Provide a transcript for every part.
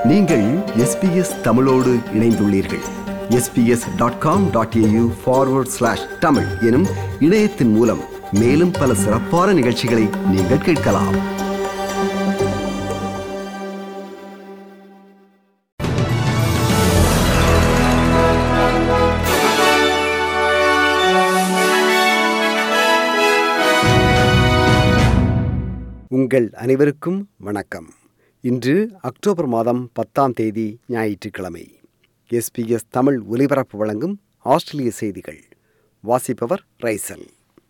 நீங்கள் எஸ்பிஎஸ் தமிழோடு இணைந்துள்ளீர்கள் SBS dot com dot AU forward slash Tamil எனும் இணையத்தின் மூலம் மேலும் பல சிறப்பான நிகழ்ச்சிகளை நீங்கள் கேட்கலாம் உங்கள் அனைவருக்கும் வணக்கம் இன்று அக்டோபர் மாதம் பத்தாம் தேதி ஞாயிற்றுக்கிழமை எஸ்பிஎஸ் தமிழ் ஒலிபரப்பு வழங்கும் ஆஸ்திரேலிய செய்திகள் வாசிப்பவர் ரைசல்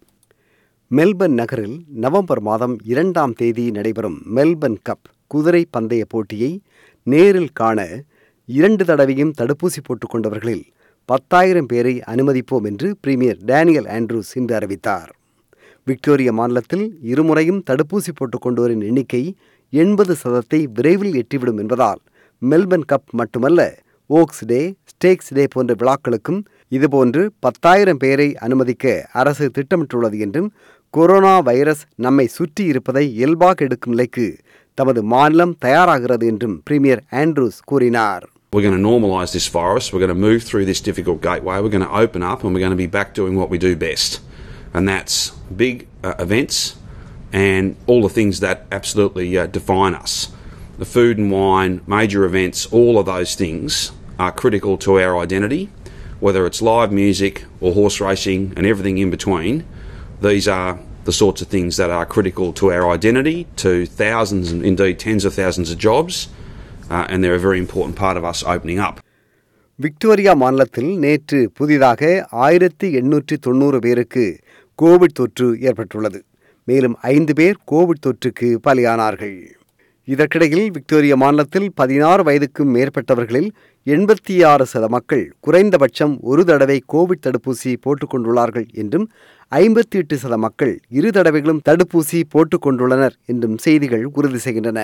மெல்பர்ன் நகரில் நவம்பர் மாதம் இரண்டாம் தேதி நடைபெறும் மெல்பர்ன் கப் குதிரை பந்தய போட்டியை நேரில் காண இரண்டு தடவையும் தடுப்பூசி போட்டுக் கொண்டவர்களில் பத்தாயிரம் பேரை அனுமதிப்போம் என்று பிரீமியர் டேனியல் ஆண்ட்ரூஸ் இன்று அறிவித்தார் விக்டோரியா மாநிலத்தில் இருமுறையும் தடுப்பூசி போட்டுக் கொண்டோரின் எண்ணிக்கை எண்பது சதத்தை விரைவில் எட்டிவிடும் என்பதால் மெல்பர்ன் கப் மட்டுமல்ல ஓக்ஸ் டே ஸ்டேக்ஸ் டே போன்ற விழாக்களுக்கும் இதுபோன்று பத்தாயிரம் பேரை அனுமதிக்க அரசு திட்டமிட்டுள்ளது என்றும் கொரோனா வைரஸ் நம்மை சுற்றி இருப்பதை இயல்பாக எடுக்கும் நிலைக்கு தமது மாநிலம் தயாராகிறது என்றும் பிரீமியர் ஆண்ட்ரூஸ் கூறினார் We're going to normalise this virus. We're going to move through this difficult gateway. We're going to open up and we're going to be back doing what we do best. And that's big uh, events and all the things that absolutely uh, define us. The food and wine, major events, all of those things are critical to our identity, whether it's live music or horse racing and everything in between. These are the sorts of things that are critical to our identity, to thousands and indeed tens of thousands of jobs, uh, and they're a very important part of us opening up. Victoria மாநிலத்தில் நேற்று புதிதாக ஆயிரத்தி எண்ணூற்றி தொண்ணூறு பேருக்கு Covid தொற்று ஏற்பட்டுள்ளது மேலும் ஐந்து பேர் கோவிட் தொற்றுக்கு பலியானார்கள் இதற்கிடையில் விக்டோரியா மாநிலத்தில் பதினாறு வயதுக்கும் மேற்பட்டவர்களில் எண்பத்தி ஆறு சத மக்கள் குறைந்தபட்சம் ஒரு தடவை கோவிட் தடுப்பூசி போட்டுக் கொண்டுள்ளார்கள் என்றும் ஐம்பத்தி எட்டு சத மக்கள் இரு தடவைகளும் தடுப்பூசி போட்டுக் கொண்டுள்ளனர் என்றும் செய்திகள் உறுதி செய்கின்றன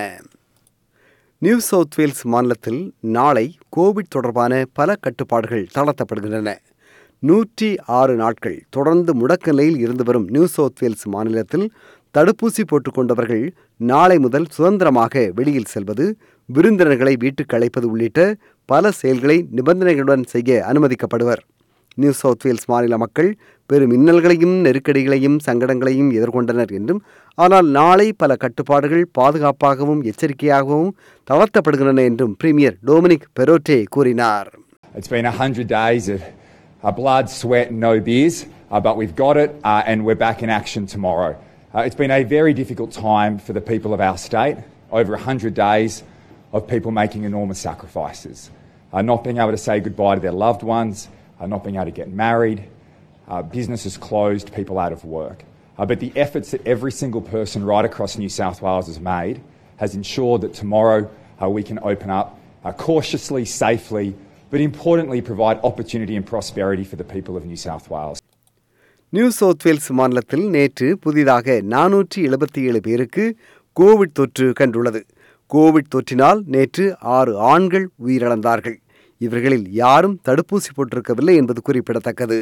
நியூ சவுத் வேல்ஸ் மாநிலத்தில் நாளை கோவிட் தொடர்பான பல கட்டுப்பாடுகள் தளர்த்தப்படுகின்றன நூற்றி ஆறு நாட்கள் தொடர்ந்து முடக்க நிலையில் இருந்து வரும் நியூ சவுத் வேல்ஸ் மாநிலத்தில் தடுப்பூசி போட்டுக்கொண்டவர்கள் நாளை முதல் சுதந்திரமாக வெளியில் செல்வது விருந்தினர்களை வீட்டுக்கு அழைப்பது உள்ளிட்ட பல செயல்களை நிபந்தனைகளுடன் செய்ய அனுமதிக்கப்படுவர் நியூ சவுத் வேல்ஸ் மாநில மக்கள் பெரும் இன்னல்களையும் நெருக்கடிகளையும் சங்கடங்களையும் எதிர்கொண்டனர் என்றும் ஆனால் நாளை பல கட்டுப்பாடுகள் பாதுகாப்பாகவும் எச்சரிக்கையாகவும் தளர்த்தப்படுகின்றன என்றும் பிரீமியர் டொமினிக் பெரோட்டே கூறினார் It's been 100 days of uh, blood, sweat, and no beers, uh, but we've got it uh, and we're back in action tomorrow. Uh, it's been a very difficult time for the people of our state. Over 100 days of people making enormous sacrifices. Uh, not being able to say goodbye to their loved ones, uh, not being able to get married, uh, businesses closed, people out of work. Uh, but the efforts that every single person right across New South Wales has made has ensured that tomorrow uh, we can open up uh, cautiously, safely, but importantly provide opportunity and prosperity for the people of New South Wales. New South Wales மாநிலத்தில் நேற்று புதிதாக நானூற்றி எழுபத்தி ஏழு பேருக்கு Covid தொற்று கண்டுள்ளது Covid தொற்றினால் நேற்று ஆறு ஆண்கள் உயிரிழந்தார்கள் இவர்களில் யாரும் தடுப்பூசி போட்டிருக்கவில்லை என்பது குறிப்பிடத்தக்கது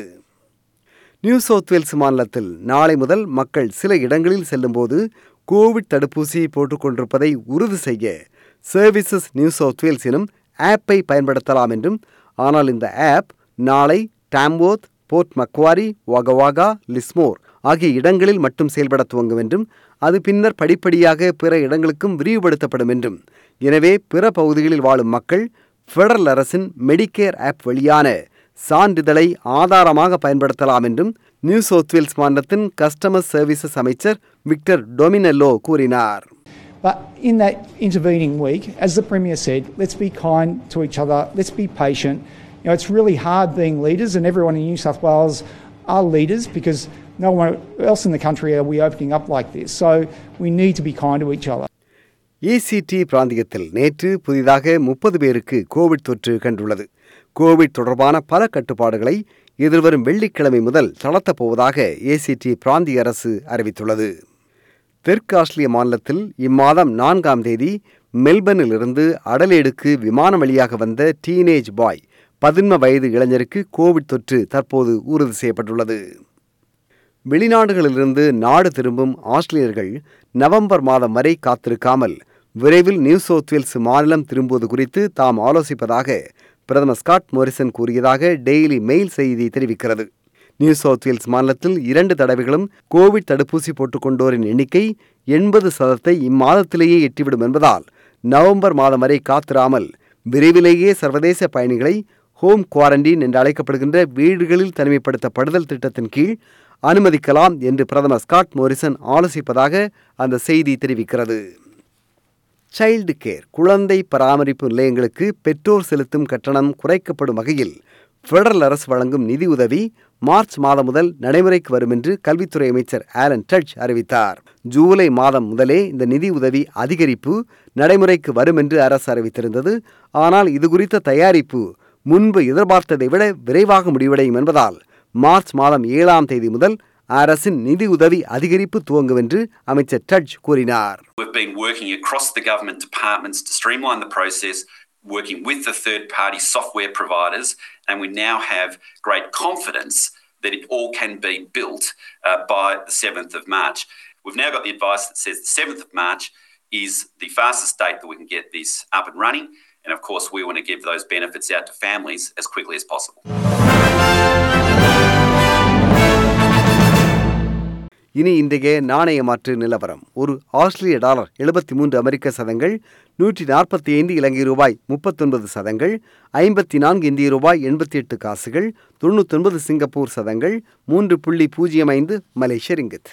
நியூ சவுத் வேல்ஸ் மாநிலத்தில் நாளை முதல் மக்கள் சில இடங்களில் செல்லும்போது கோவிட் தடுப்பூசி போட்டுக்கொண்டிருப்பதை உறுதி செய்ய சர்வீசஸ் நியூ சவுத் வேல்ஸ் எனும் ஆப்பை பயன்படுத்தலாம் என்றும் ஆனால் இந்த ஆப் நாளை டாம்போத் போர்ட் மக்வாரி வாகவாகா லிஸ்மோர் ஆகிய இடங்களில் மட்டும் செயல்பட துவங்கும் என்றும் அது பின்னர் படிப்படியாக பிற இடங்களுக்கும் விரிவுபடுத்தப்படும் என்றும் எனவே பிற பகுதிகளில் வாழும் மக்கள் ஃபெடரல் அரசின் மெடிக்கேர் ஆப் வழியான சான்றிதழை ஆதாரமாக பயன்படுத்தலாம் என்றும் நியூ சவுத் வேல்ஸ் மாநிலத்தின் கஸ்டமர் சர்வீசஸ் அமைச்சர் விக்டர் டொமினெல்லோ கூறினார் But in that intervening week, as the Premier said, let's be kind to each other, let's be patient. You know, it's really hard being leaders, and everyone in New South Wales are leaders because no one else in the country are we opening up like this. So we need to be kind to each other. ACT பிராந்தியத்தில் நேற்று புதிதாக முப்பது பேருக்கு Covid தொற்று கண்டுள்ளது Covid தொடர்பான பல கட்டுப்பாடுகளை எதிர்வரும் வெள்ளிக்கிழமை முதல் தளர்த்தப் போவதாக ஏசிடி பிராந்திய அரசு அறிவித்துள்ளது தெற்கு ஆஸ்திரேலிய மாநிலத்தில் இம்மாதம் நான்காம் தேதி மெல்பர்னில் இருந்து அடலேடுக்கு விமானம் வழியாக வந்த டீனேஜ் பாய் பதின்ம வயது இளைஞருக்கு கோவிட் தொற்று தற்போது உறுதி செய்யப்பட்டுள்ளது வெளிநாடுகளிலிருந்து நாடு திரும்பும் ஆஸ்திரேலியர்கள் நவம்பர் மாதம் வரை காத்திருக்காமல் விரைவில் நியூ சவுத் வேல்ஸ் மாநிலம் திரும்புவது குறித்து தாம் ஆலோசிப்பதாக பிரதமர் ஸ்காட் மோரிசன் கூறியதாக டெய்லி மெயில் செய்தி தெரிவிக்கிறது நியூ சவுத் வேல்ஸ் மாநிலத்தில் இரண்டு தடவைகளும் கோவிட் தடுப்பூசி போட்டுக்கொண்டோரின் எண்ணிக்கை எண்பது சதத்தை இம்மாதத்திலேயே எட்டிவிடும் என்பதால் நவம்பர் மாதம் வரை காத்திராமல் விரைவிலேயே சர்வதேச பயணிகளை ஹோம் குவாரண்டீன் என்று அழைக்கப்படுகின்ற வீடுகளில் தனிமைப்படுத்தப்படுதல் திட்டத்தின் கீழ் அனுமதிக்கலாம் என்று பிரதமர் ஸ்காட் மோரிசன் ஆலோசிப்பதாக அந்த செய்தி தெரிவிக்கிறது சைல்டு கேர் குழந்தை பராமரிப்பு நிலையங்களுக்கு பெற்றோர் செலுத்தும் கட்டணம் குறைக்கப்படும் வகையில் பெடரல் அரசு வழங்கும் நிதி உதவி மார்ச் மாதம் முதல் நடைமுறைக்கு வரும் என்று கல்வித்துறை அமைச்சர் ஆலன் டச் அறிவித்தார் ஜூலை மாதம் முதலே இந்த நிதி உதவி அதிகரிப்பு நடைமுறைக்கு வரும் என்று அரசு அறிவித்திருந்தது ஆனால் இது குறித்த தயாரிப்பு முன்பு எதிர்பார்த்ததை விட விரைவாக முடிவடையும் என்பதால் மார்ச் மாதம் ஏழாம் தேதி முதல் அரசின் நிதி உதவி அதிகரிப்பு துவங்கும் என்று அமைச்சர் டச் கூறினார் We've been working across the government departments to streamline the process, working with the third party software providers, and we now have great confidence that it all can be built uh, by the 7th of March. We've now got the advice that says the 7th of March is the fastest date that we can get this up and running. And of course, we want to give those benefits out to families as quickly as possible. இனி இன்றைய நாணய மாற்று நிலவரம் ஒரு ஆஸ்திரேலிய dollar எழுபத்தி மூன்று அமெரிக்க சதங்கள் நூற்றி நாற்பத்தி ஐந்து இலங்கை ரூபாய் முப்பத்தொன்பது சதங்கள் ஐம்பத்தி நான்கு இந்திய ரூபாய் எண்பத்தி எட்டு காசுகள் தொண்ணூத்தொன்பது சிங்கப்பூர் சதங்கள் மூன்று புள்ளி பூஜ்ஜியம் ஐந்து மலேசிய ரிங்கித்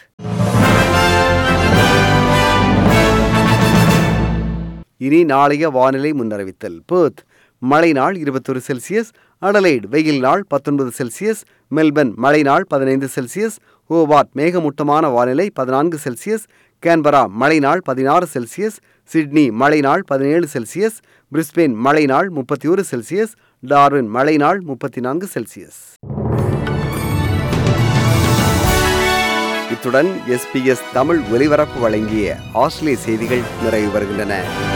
இனி நாளைய வானிலை முன்னறிவித்தல் பேர்த் மழை நாள் இருபத்தொரு செல்சியஸ் அடலைட் வெயில் நாள் பத்தொன்பது செல்சியஸ் மெல்பர்ன் மழை நாள் பதினைந்து செல்சியஸ் ஹோபார்ட் மேகமூட்டமான வானிலை பதினான்கு செல்சியஸ் கேன்பரா மழை நாள் பதினாறு செல்சியஸ் சிட்னி மழை நாள் பதினேழு செல்சியஸ் பிரிஸ்பெயின் மழை நாள் முப்பத்தி ஒரு செல்சியஸ் டார்வின் மழை நாள் முப்பத்தி நான்கு செல்சியஸ் இத்துடன் எஸ்பிஎஸ் தமிழ் ஒலிபரப்பு வழங்கிய ஆஸ்திரேலிய செய்திகள் நிறைவு வருகின்றன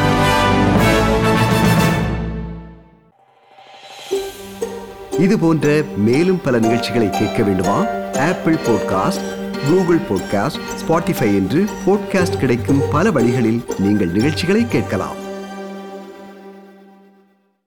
இது போன்ற மேலும் பல நிகழ்ச்சிகளை கேட்க வேண்டுமா Apple podcast Google podcast Spotify என்று பாட்காஸ்ட் கிடைக்கும் பல வழிகளில் நீங்கள் நிகழ்ச்சிகளை கேட்கலாம்